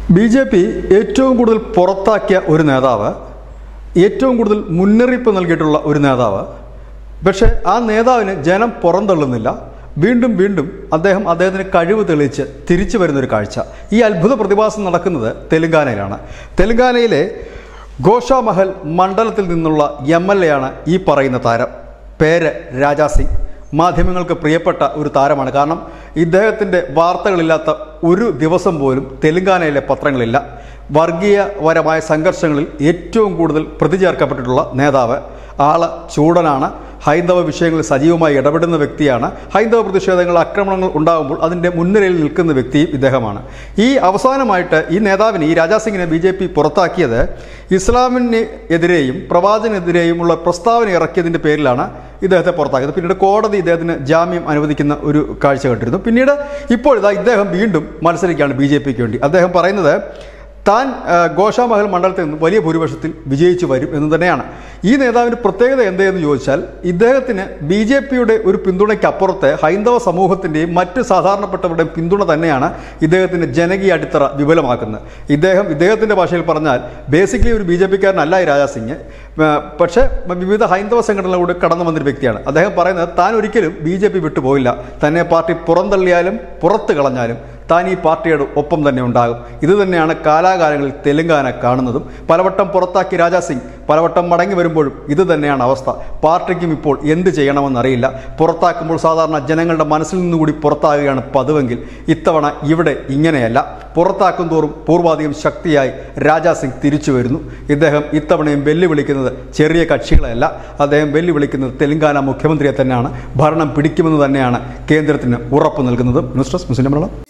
B J P ഏറ്റവും കൂടുതൽ പുറത്താക്കിയ ഒരു നേതാവ് ഏറ്റവും കൂടുതൽ മുന്നറിയിപ്പ് നൽകിയിട്ടുള്ള ഒരു നേതാവ് പക്ഷേ ആ നേതാവിന് ജനം പുറന്തള്ളുന്നില്ല വീണ്ടും വീണ്ടും അദ്ദേഹം അദ്ദേഹത്തിന് കഴിവ് തെളിയിച്ച് തിരിച്ചു വരുന്നൊരു കാഴ്ച ഈ അത്ഭുത പ്രതിഭാസം നടക്കുന്നത് തെലുങ്കാനയിലാണ് തെലുങ്കാനയിലെ ഗോഷാമഹൽ മണ്ഡലത്തിൽ നിന്നുള്ള എം എൽ എ ആണ് ഈ പറയുന്ന താരം പേര് രാജാ സിംഗ് മാധ്യമങ്ങൾക്ക് പ്രിയപ്പെട്ട ഒരു താരമാണ് കാരണം ഇദ്ദേഹത്തിൻ്റെ വാർത്തകളില്ലാത്ത ഒരു ദിവസം പോലും തെലുങ്കാനയിലെ പത്രങ്ങളില്ല വർഗീയപരമായ സംഘർഷങ്ങളിൽ ഏറ്റവും കൂടുതൽ പ്രതി ചേർക്കപ്പെട്ടിട്ടുള്ള നേതാവ് ആള് ചൂടനാണ് ഹൈന്ദവ വിഷയങ്ങളിൽ സജീവമായി ഇടപെടുന്ന വ്യക്തിയാണ് ഹൈന്ദവ പ്രതിഷേധങ്ങൾ ആക്രമണങ്ങൾ ഉണ്ടാകുമ്പോൾ അതിൻ്റെ മുൻനിരയിൽ നിൽക്കുന്ന വ്യക്തിയും ഇദ്ദേഹമാണ് ഈ അവസാനമായിട്ട് ഈ നേതാവിനെ ഈ രാജാ സിംഗിനെ ബി ജെ പി പുറത്താക്കിയത് ഇസ്ലാമിന് എതിരെയും പ്രവാചനെതിരെയുമുള്ള പ്രസ്താവന ഇറക്കിയതിൻ്റെ പേരിലാണ് ഇദ്ദേഹത്തെ പുറത്താക്കിയത് പിന്നീട് കോടതി ഇദ്ദേഹത്തിന് ജാമ്യം അനുവദിക്കുന്ന ഒരു കാഴ്ച കണ്ടിരുന്നു പിന്നീട് ഇപ്പോൾ ഇതാ ഇദ്ദേഹം വീണ്ടും മത്സരിക്കുകയാണ് ബി ജെ പിക്ക് വേണ്ടി അദ്ദേഹം പറയുന്നത് താൻ ആ, ഗോഷാമഹൽ മണ്ഡലത്തിൽ നിന്ന് വലിയ ഭൂരിപക്ഷത്തിൽ വിജയിച്ചു വരും എന്ന് തന്നെയാണ് ഈ നേതാവിൻ്റെ പ്രത്യേകത എന്തെന്ന് ചോദിച്ചാൽ ഇദ്ദേഹത്തിന് ബി ജെ പിയുടെ ഒരു പിന്തുണയ്ക്കപ്പുറത്തെ ഹൈന്ദവ സമൂഹത്തിൻ്റെയും മറ്റ് സാധാരണപ്പെട്ടവരുടെയും പിന്തുണ തന്നെയാണ് ഇദ്ദേഹത്തിൻ്റെ ജനകീയ അടിത്തറ വിപുലമാക്കുന്നത് ഇദ്ദേഹം ഇദ്ദേഹത്തിൻ്റെ ഭാഷയിൽ പറഞ്ഞാൽ ബേസിക്കലി ഒരു ബി ജെ പിക്കാരനല്ല ഈ രാജാ സിംഗ് ആ, പക്ഷേ വിവിധ ഹൈന്ദവ സംഘടനകളിലൂടെ കടന്നു വന്നൊരു വ്യക്തിയാണ് അദ്ദേഹം പറയുന്നത് താൻ ഒരിക്കലും ബി ജെ പി വിട്ടുപോയില്ല തന്നെ പാർട്ടി പുറന്തള്ളിയാലും പുറത്ത് കളഞ്ഞാലും താൻ ഈ പാർട്ടിയുടെ ഒപ്പം തന്നെ ഉണ്ടാകും ഇത് തന്നെയാണ് കാലാകാലങ്ങളിൽ തെലുങ്കാന കാണുന്നതും പലവട്ടം പുറത്താക്കി രാജാ സിംഗ് പലവട്ടം മടങ്ങി വരുമ്പോഴും ഇത് തന്നെയാണ് അവസ്ഥ പാർട്ടിക്കും ഇപ്പോൾ എന്ത് ചെയ്യണമെന്നറിയില്ല പുറത്താക്കുമ്പോൾ സാധാരണ ജനങ്ങളുടെ മനസ്സിൽ നിന്നുകൂടി പുറത്താകുകയാണ് പതിവെങ്കിൽ ഇത്തവണ ഇവിടെ ഇങ്ങനെയല്ല പുറത്താക്കും തോറും പൂർവാധികം ശക്തിയായി രാജാ സിംഗ് തിരിച്ചു വരുന്നു ഇദ്ദേഹം ഇത്തവണയും വെല്ലുവിളിക്കുന്നത് ചെറിയ കക്ഷികളെയല്ല അദ്ദേഹം വെല്ലുവിളിക്കുന്നത് തെലുങ്കാന മുഖ്യമന്ത്രിയെ തന്നെയാണ് ഭരണം പിടിക്കുമെന്ന് തന്നെയാണ് കേന്ദ്രത്തിന് ഉറപ്പ് നൽകുന്നത് ന്യൂസ് ഡെസ്ക് മുസ്ലിം മലയാളം